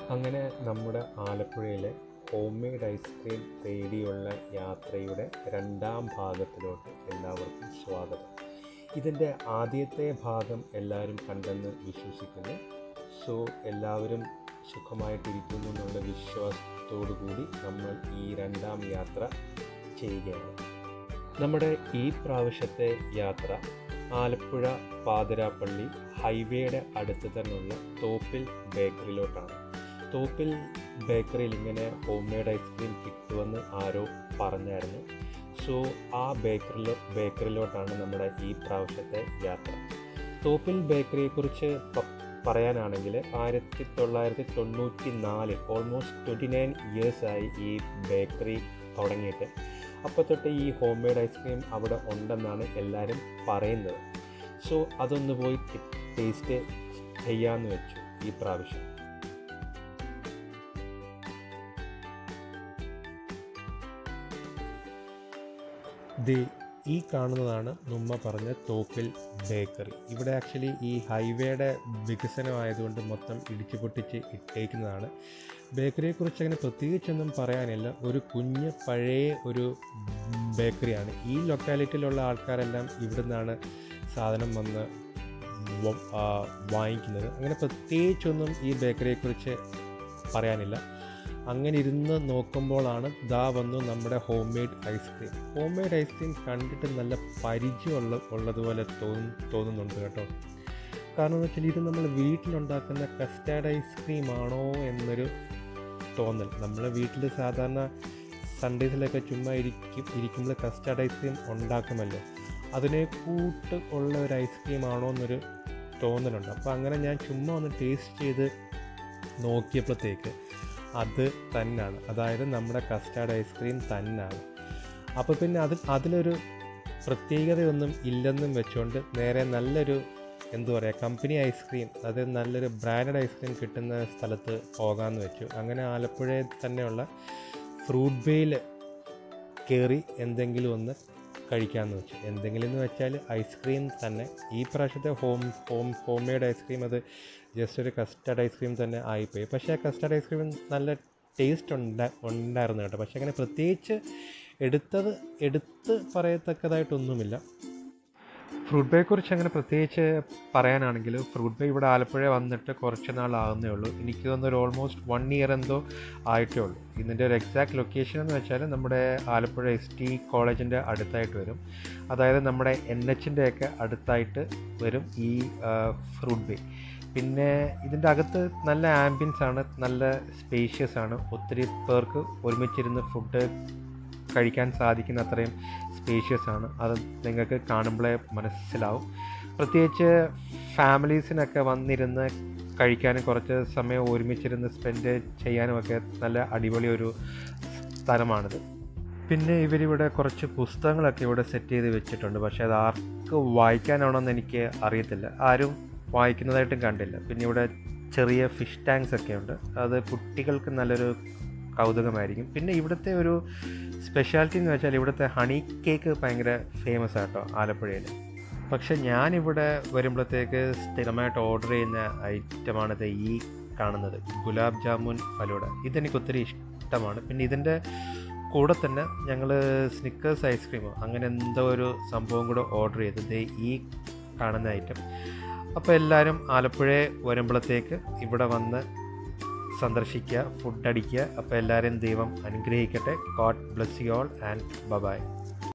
അങ്ങനെ നമ്മുടെ ആലപ്പുഴയിലെ ഹോം മെയ്ഡ് ഐസ്ക്രീം തേടിയുള്ള യാത്രയുടെ രണ്ടാം ഭാഗത്തിലോട്ട് എല്ലാവർക്കും സ്വാഗതം ഇതിൻ്റെ ആദ്യത്തെ ഭാഗം എല്ലാവരും കണ്ടെന്ന് വിശ്വസിക്കുന്നു സോ എല്ലാവരും സുഖമായിട്ടിരിക്കുന്നു എന്നുള്ള വിശ്വാസത്തോടു കൂടി നമ്മൾ ഈ രണ്ടാം യാത്ര ചെയ്യുകയാണ് നമ്മുടെ ഈ പ്രാവശ്യത്തെ യാത്ര ആലപ്പുഴ പാതിരാപ്പള്ളി ഹൈവേയുടെ അടുത്ത് തന്നെയുള്ള തോപ്പിൽ ബേക്കറിയിലോട്ടാണ് തോപ്പിൽ ബേക്കറിയിൽ ഇങ്ങനെ ഹോം മെയ്ഡ് ഐസ്ക്രീം കിട്ടുമെന്ന് ആരോ പറഞ്ഞായിരുന്നു സോ ആ ബേക്കറിലോ ബേക്കറിയിലോട്ടാണ് നമ്മുടെ ഈ പ്രാവശ്യത്തെ യാത്ര തോപ്പിൽ ബേക്കറിയെക്കുറിച്ച് പ- പറയാനാണെങ്കിൽ ആയിരത്തി തൊള്ളായിരത്തി തൊണ്ണൂറ്റി നാലിൽ ഓൾമോസ്റ്റ് ട്വൻറ്റി നയൻ ഇയേഴ്സായി ഈ ബേക്കറി തുടങ്ങിയിട്ട് അപ്പോൾ തൊട്ട് ഈ ഹോം മെയ്ഡ് ഐസ്ക്രീം അവിടെ ഉണ്ടെന്നാണ് എല്ലാവരും പറയുന്നത് സോ അതൊന്ന് പോയി ടേസ്റ്റ് ചെയ്യാമെന്ന് വെച്ചു ഈ പ്രാവശ്യം ദേ ഈ കാണുന്നതാണ് നുമ്മ പറഞ്ഞ തോപ്പിൽ ബേക്കറി ഇവിടെ ആക്ച്വലി ഈ ഹൈവേയുടെ വികസനമായതുകൊണ്ട് മൊത്തം ഇടിച്ചു പൊട്ടിച്ച് ഇട്ടേക്കുന്നതാണ് ബേക്കറിയെക്കുറിച്ച് അങ്ങനെ പ്രത്യേകിച്ചൊന്നും പറയാനില്ല ഒരു കുഞ്ഞ് പഴയ ഒരു ബേക്കറിയാണ് ഈ ലൊക്കാലിറ്റിയിലുള്ള ആൾക്കാരെല്ലാം ഇവിടെ നിന്നാണ് സാധനം വന്ന് വ- ആ, വാങ്ങിക്കുന്നത് അങ്ങനെ പ്രത്യേകിച്ചൊന്നും ഈ ബേക്കറിയെക്കുറിച്ച് പറയാനില്ല അങ്ങനെ ഇരുന്ന് നോക്കുമ്പോഴാണ് ദാ വന്നു നമ്മുടെ homemade ice cream homemade ice cream കണ്ടിട്ട് നല്ല പരിചയമുള്ള ഉള്ളതുപോലെ തോന്നു തോന്നുന്നുണ്ട് കേട്ടോ കാരണം എന്ന് വെച്ചാൽ ഇത് നമ്മൾ വീട്ടിലുണ്ടാക്കുന്ന കസ്റ്റാർഡ് ഐസ്ക്രീം ആണോ എന്നൊരു തോന്നൽ നമ്മൾ വീട്ടിൽ സാധാരണ സൺഡേസിലൊക്കെ ചുമ്മാ ഇരിക്കും ഇരിക്കുമ്പോൾ കസ്റ്റാർഡ് ഐസ്ക്രീം ഉണ്ടാക്കുമല്ലോ അതിനെ കൂട്ട് ഉള്ള ഒരു ഐസ്ക്രീം ആണോ എന്നൊരു തോന്നലുണ്ട് അപ്പോൾ അങ്ങനെ ഞാൻ ചുമ്മാ ഒന്ന് ടേസ്റ്റ് ചെയ്ത് നോക്കിയപ്പോഴത്തേക്ക് അത് തന്നെയാണ് അതായത് നമ്മുടെ കസ്റ്റാർഡ് ഐസ്ക്രീം തന്നെയാണ് അപ്പോൾ പിന്നെ അത് അതിലൊരു പ്രത്യേകതയൊന്നും ഇല്ലെന്നും വെച്ചുകൊണ്ട് നേരെ നല്ലൊരു എന്തു പറയുക കമ്പനി ഐസ്ക്രീം അത് നല്ലൊരു ബ്രാൻഡഡ് ഐസ്ക്രീം കിട്ടുന്ന സ്ഥലത്ത് പോകാമെന്ന് വെച്ചു അങ്ങനെ ആലപ്പുഴയിൽ തന്നെയുള്ള ഫ്രൂട്ട് ബേയിൽ കയറി എന്തെങ്കിലും ഒന്ന് കഴിക്കാമെന്ന് വെച്ചു എന്തെങ്കിലും എന്ന് വെച്ചാൽ ഐസ്ക്രീം തന്നെ ഈ പ്രാവശ്യത്തെ home home homemade ice cream അത് ജസ്റ്റ് ഒരു കസ്റ്റർഡ് ഐസ്ക്രീം തന്നെ ആയിപ്പോയി പക്ഷേ ആ കസ്റ്റർഡ് ഐസ്ക്രീം നല്ല ടേസ്റ്റ് ഉണ്ടാ ഉണ്ടായിരുന്നു കേട്ടോ പക്ഷേ അങ്ങനെ പ്രത്യേകിച്ച് എടുത്തത് എടുത്ത് പറയത്തക്കതായിട്ടൊന്നുമില്ല ഫ്രൂട്ട് ബേയെ കുറിച്ച് അങ്ങനെ പ്രത്യേകിച്ച് പറയാനാണെങ്കിൽ ഫ്രൂട്ട് ബേ ഇവിടെ ആലപ്പുഴ വന്നിട്ട് കുറച്ച് നാളാകുന്നേ ഉള്ളൂ എനിക്ക് തോന്നുന്നു ഒരു ഓൾമോസ്റ്റ് വൺ ഇയർ എന്തോ ആയിട്ടേ ഉള്ളൂ ഇതിൻ്റെ ഒരു എക്സാക്ട് ലൊക്കേഷൻ എന്ന് വെച്ചാൽ നമ്മുടെ ആലപ്പുഴ എസ് ടി കോളേജിൻ്റെ അടുത്തായിട്ട് വരും അതായത് നമ്മുടെ എൻ എച്ചിൻ്റെ ഒക്കെ അടുത്തായിട്ട് വരും ഈ ഫ്രൂട്ട് ബേ പിന്നെ ഇതിൻ്റെ അകത്ത് നല്ല ആംബിയൻസ് ആണ് നല്ല സ്പേഷ്യസ് ആണ് ഒത്തിരി പേർക്ക് ഒരുമിച്ചിരുന്ന് ഫുഡ് കഴിക്കാൻ സാധിക്കുന്ന അത്രയും സ്പേഷ്യസ് ആണ് അത് നിങ്ങൾക്ക് കാണുമ്പോഴേ മനസ്സിലാവും പ്രത്യേകിച്ച് ഫാമിലീസിനൊക്കെ വന്നിരുന്ന് കഴിക്കാനും കുറച്ച് സമയം ഒരുമിച്ചിരുന്ന് സ്പെൻഡ് ചെയ്യാനുമൊക്കെ നല്ല അടിപൊളി ഒരു സ്ഥലമാണിത് പിന്നെ ഇവരിവിടെ കുറച്ച് പുസ്തകങ്ങളൊക്കെ ഇവിടെ സെറ്റ് ചെയ്ത് വെച്ചിട്ടുണ്ട് പക്ഷേ അത് ആർക്ക് വായിക്കാനാണോന്ന് എനിക്ക് അറിയത്തില്ല ആരും വായിക്കുന്നതായിട്ടും കണ്ടില്ല പിന്നെ ഇവിടെ ചെറിയ ഫിഷ് ടാങ്ക്സ് ഒക്കെ ഉണ്ട് അത് കുട്ടികൾക്ക് നല്ലൊരു കൗതുകമായിരിക്കും പിന്നെ ഇവിടുത്തെ ഒരു സ്പെഷ്യാലിറ്റി എന്ന് വെച്ചാൽ ഇവിടുത്തെ ഹണി കേക്ക് ഭയങ്കര ഫേമസ് ആട്ടോ ആലപ്പുഴയിൽ പക്ഷെ ഞാനിവിടെ വരുമ്പോഴത്തേക്ക് സ്ഥിരമായിട്ട് ഓർഡർ ചെയ്യുന്ന ഐറ്റമാണിത് ഈ കാണുന്നത് ഗുലാബ് ജാമുൻ ഫലൂഡ ഇതെനിക്ക് ഒത്തിരി ഇഷ്ടമാണ് പിന്നെ ഇതിൻ്റെ കൂടെ തന്നെ ഞങ്ങൾ സ്നിക്കേഴ്സ് ഐസ്ക്രീമോ അങ്ങനെ എന്തോ ഒരു സംഭവം കൂടെ ഓർഡർ ചെയ്ത് ദേ ഈ കാണുന്ന ഐറ്റം അപ്പോൾ എല്ലാവരും ആലപ്പുഴയെ വരുമ്പോഴത്തേക്ക് ഇവിടെ വന്ന് സന്ദർശിക്കുക ഫുഡ് അടിക്കുക അപ്പോൾ എല്ലാവരെയും ദൈവം അനുഗ്രഹിക്കട്ടെ God bless you all and bye-bye